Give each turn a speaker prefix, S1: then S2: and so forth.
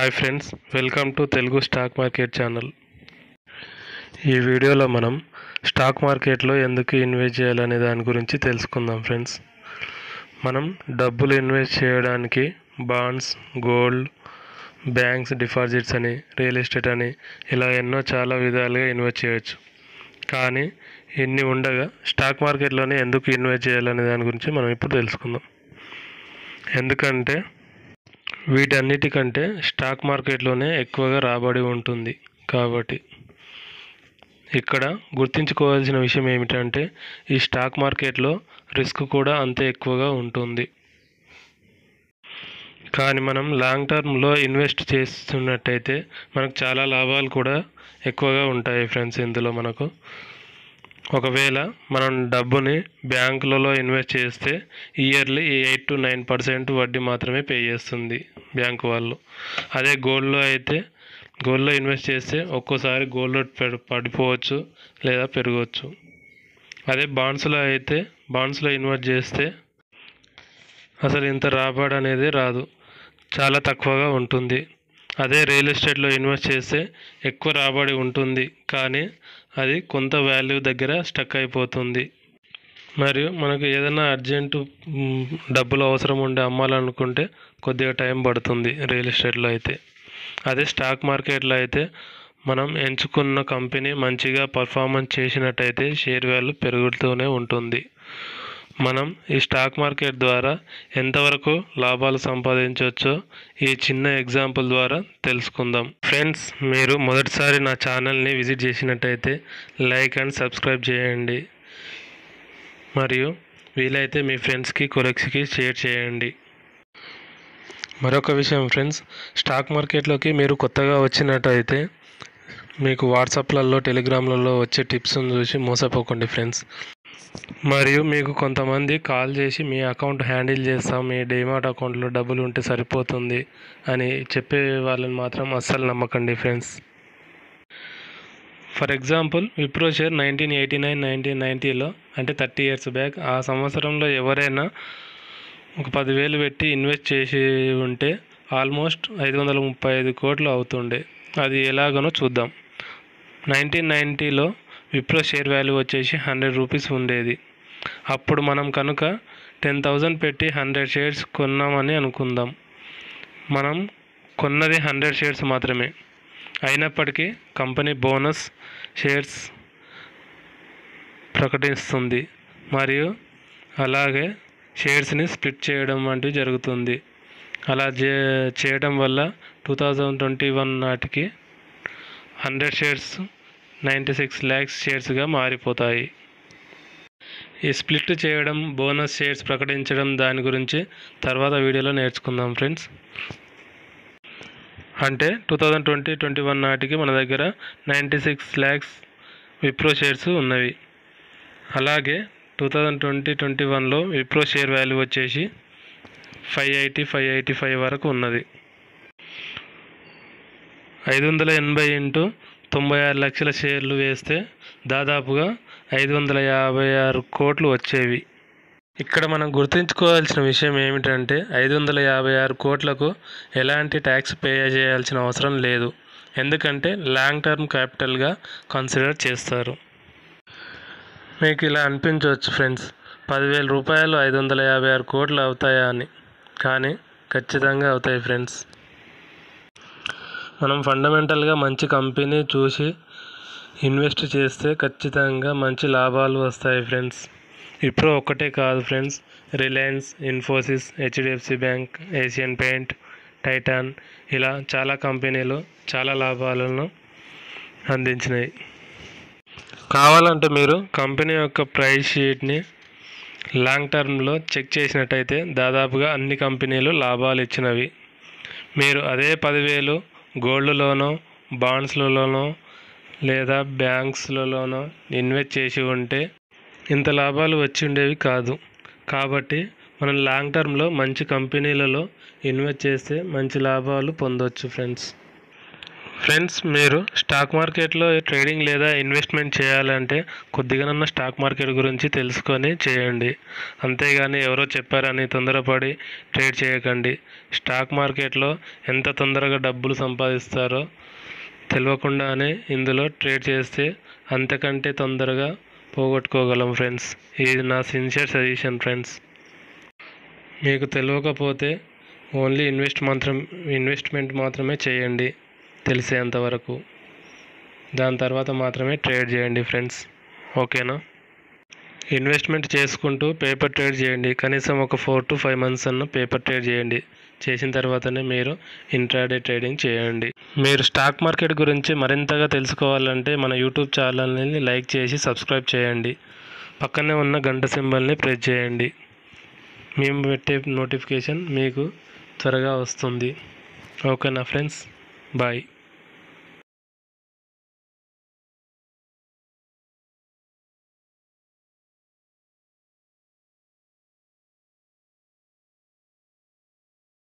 S1: hi friends welcome to Telugu stock market channel ఈ వీడియోలో మనం స్టాక్ మార్కెట్లో ఎందుకు ఇన్వెస్ట్ చేయాలనే దాని గురించి తెలుసుకుందాం ఫ్రెండ్స్ మనం డబ్బులు ఇన్వెస్ట్ చేయడానికి బాండ్స్ గోల్డ్ బ్యాంక్స్ డిపాజిట్స్ అని రియల్ ఎస్టేట్ అని ఇలా ఎన్నో చాలా విధాలుగా ఇన్వెస్ట్ చేయొచ్చు కానీ ఇన్ని ఉండగా స్టాక్ మార్కెట్లోనే ఎందుకు ఇన్వెస్ట్ చేయాలనే దాని గురించి మనం ఇప్పుడు తెలుసుకుందాం ఎందుకంటే వీటన్నిటికంటే స్టాక్ మార్కెట్లోనే ఎక్కువగా రాబడి ఉంటుంది కాబట్టి ఇక్కడ గుర్తుంచుకోవాల్సిన విషయం ఏమిటంటే ఈ స్టాక్ మార్కెట్లో రిస్క్ కూడా అంతే ఎక్కువగా ఉంటుంది కానీ మనం లాంగ్ టర్మ్లో ఇన్వెస్ట్ చేస్తున్నట్టయితే మనకు చాలా లాభాలు కూడా ఎక్కువగా ఉంటాయి ఫ్రెండ్స్ ఇందులో మనకు ఒకవేళ మనం డబ్బుని బ్యాంకులలో ఇన్వెస్ట్ చేస్తే yearly eight to nine percent వడ్డీ మాత్రమే పే చేస్తుంది బ్యాంకు వాళ్ళు అదే గోల్డ్లో అయితే గోల్డ్లో ఇన్వెస్ట్ చేస్తే ఒక్కోసారి గోల్డ్ రేట్ పె- పడిపోవచ్చు లేదా పెరగవచ్చు అదే బాండ్స్లో అయితే బాండ్స్లో ఇన్వెస్ట్ చేస్తే అసలు ఇంత రాబడి అనేది రాదు చాలా తక్కువగా ఉంటుంది అదే రియల్ ఎస్టేట్లో ఇన్వెస్ట్ చేస్తే ఎక్కువ రాబడి ఉంటుంది కానీ అది కొంత వాల్యూ దగ్గర స్టక్ అయిపోతుంది మరియు మనకు ఏదైనా అర్జెంటు మ్, డబ్బులు అవసరం ఉండి అమ్మాలనుకుంటే కొద్దిగా టైం పడుతుంది రియల్ ఎస్టేట్లో అయితే అదే స్టాక్ మార్కెట్లో అయితే మనం ఎంచుకున్న కంపెనీ మంచిగా పర్ఫార్మెన్స్ చేసినట్టయితే షేర్ వాల్యూ పెరుగుతూనే ఉంటుంది మనం ఈ స్టాక్ మార్కెట్ ద్వారా ఎంతవరకు లాభాలు సంపాదించవచ్చో ఈ చిన్న ఎగ్జాంపుల్ ద్వారా తెలుసుకుందాం ఫ్రెండ్స్ మీరు మొదటిసారి నా ఛానల్ని విజిట్ చేసినట్టయితే లైక్ అండ్ సబ్స్క్రైబ్ చేయండి మరియు వీలైతే మీ ఫ్రెండ్స్కి కొలెక్స్కి షేర్ చేయండి మరొక విషయం ఫ్రెండ్స్ స్టాక్ మార్కెట్లోకి మీరు కొత్తగా వచ్చినట్టయితే మీకు వాట్సాప్లలో టెలిగ్రామ్లలో వచ్చే టిప్స్ని చూసి మోసపోకండి ఫ్రెండ్స్ మరియు మీకు కొంతమంది కాల్ చేసి మీ అకౌంట్ హ్యాండిల్ చేస్తాం మీ డిమాట్ అకౌంట్లో డబ్బులు ఉంటే సరిపోతుంది అని చెప్పే వాళ్ళని మాత్రం అస్సలు నమ్మకండి friends for example Wipro share nineteen eighty nine nineteen నైంటీలో అంటే థర్టీ ఇయర్స్ బ్యాక్ ఆ సంవత్సరంలో ఎవరైనా ఒక పదివేలు పెట్టి ఇన్వెస్ట్ చేసి ఉంటే ఆల్మోస్ట్ ఐదు వందల ముప్పై ఐదు కోట్లు అవుతుండే అది ఎలాగనో చూద్దాం నైన్టీన్ నైంటీలో విప్రో షేర్ వాల్యూ వచ్చేసి హండ్రెడ్ రూపీస్ ఉండేది అప్పుడు మనం కనుక టెన్ థౌజండ్ పెట్టి హండ్రెడ్ షేర్స్ కొన్నామని అనుకుందాం మనం కొన్నది హండ్రెడ్ షేర్స్ మాత్రమే అయినప్పటికీ కంపెనీ బోనస్ షేర్స్ ప్రకటిస్తుంది మరియు అలాగే షేర్స్ని స్ప్లిట్ చేయడం వంటివి జరుగుతుంది అలా చే చేయడం వల్ల టూ థౌజండ్ ట్వంటీ వన్ నాటికి hundred shares ninety six lakhs షేర్స్గా మారిపోతాయి ఈ స్ప్లిట్ చేయడం బోనస్ షేర్స్ ప్రకటించడం దాని గురించి తర్వాత వీడియోలో నేర్చుకుందాం ఫ్రెండ్స్ అంటే two thousand twenty twenty one నాటికి మన దగ్గర ninety six lakhs Wipro shares ఉన్నవి అలాగే టూ థౌజండ్ ట్వంటీ ట్వంటీ వన్లో విప్రో షేర్ వాల్యూ వచ్చేసి five eighty five eighty five వరకు ఉన్నది ఐదు వందల ఎనభై ఇంటూ తొంభై ఆరు లక్షల షేర్లు వేస్తే దాదాపుగా ఐదు వందల యాభై ఆరు కోట్లు వచ్చేవి ఇక్కడ మనం గుర్తుంచుకోవాల్సిన విషయం ఏమిటంటే ఐదు వందల యాభై ఆరు కోట్లకు ఎలాంటి ట్యాక్స్ పే చేయాల్సిన అవసరం లేదు ఎందుకంటే లాంగ్ టర్మ్ క్యాపిటల్గా కన్సిడర్ చేస్తారు మీకు ఇలా అనిపించవచ్చు ఫ్రెండ్స్ పదివేల రూపాయలు ఐదు వందల యాభై ఆరు కోట్లు అవుతాయా అని కానీ ఖచ్చితంగా అవుతాయి ఫ్రెండ్స్ మనం ఫండమెంటల్గా మంచి కంపెనీ చూసి ఇన్వెస్ట్ చేస్తే ఖచ్చితంగా మంచి లాభాలు వస్తాయి ఫ్రెండ్స్ ఇప్పుడు ఒక్కటే కాదు ఫ్రెండ్స్ రిలయన్స్ ఇన్ఫోసిస్ హెచ్డిఎఫ్సి బ్యాంక్ ఏషియన్ పెయింట్ టైటాన్ ఇలా చాలా కంపెనీలు చాలా లాభాలను అందించినాయి కావాలంటే మీరు కంపెనీ యొక్క ప్రైస్ షీట్ని లాంగ్ టర్మ్లో చెక్ చేసినట్టయితే దాదాపుగా అన్ని కంపెనీలు లాభాలు ఇచ్చినవి మీరు అదే పదివేలు గోల్డ్లోనో బాండ్స్లలోనో లేదా బ్యాంక్స్లలోనో ఇన్వెస్ట్ చేసి ఉంటే ఇంత లాభాలు వచ్చి ఉండేవి కాదు కాబట్టి మనం లాంగ్ టర్మ్లో మంచి కంపెనీలలో ఇన్వెస్ట్ చేస్తే మంచి లాభాలు పొందొచ్చు ఫ్రెండ్స్ ఫ్రెండ్స్ మీరు స్టాక్ మార్కెట్లో ట్రేడింగ్ లేదా ఇన్వెస్ట్మెంట్ చేయాలంటే కొద్దిగానన్నా స్టాక్ మార్కెట్ గురించి తెలుసుకొని చేయండి అంతేగాని ఎవరో చెప్పారని తొందరపడి ట్రేడ్ చేయకండి స్టాక్ మార్కెట్లో ఎంత తొందరగా డబ్బులు సంపాదిస్తారో తెలియకుండానే ఇందులో ట్రేడ్ చేస్తే అంతకంటే తొందరగా పోగొట్టుకోగలం ఫ్రెండ్స్ ఇది నా సిన్సియర్ సజెషన్ ఫ్రెండ్స్ మీకు తెలియకపోతే ఓన్లీ ఇన్వెస్ట్ మాత్రం ఇన్వెస్ట్మెంట్ మాత్రమే చేయండి తెలిసేంతవరకు దాని తర్వాత మాత్రమే ట్రేడ్ చేయండి ఫ్రెండ్స్ ఓకేనా ఇన్వెస్ట్మెంట్ చేసుకుంటూ పేపర్ ట్రేడ్ చేయండి కనీసం ఒక ఫోర్ టు ఫైవ్ మంత్స్ అన్న పేపర్ ట్రేడ్ చేయండి చేసిన తర్వాతనే మీరు ఇంట్రాడే ట్రేడింగ్ చేయండి మీరు స్టాక్ మార్కెట్ గురించి మరింతగా తెలుసుకోవాలంటే మన యూట్యూబ్ ఛానల్ని లైక్ చేసి సబ్స్క్రైబ్ చేయండి పక్కనే ఉన్న గంట సింబల్ని ప్రెస్ చేయండి మేము పెట్టే నోటిఫికేషన్ మీకు త్వరగా వస్తుంది ఓకేనా ఫ్రెండ్స్ బాయ్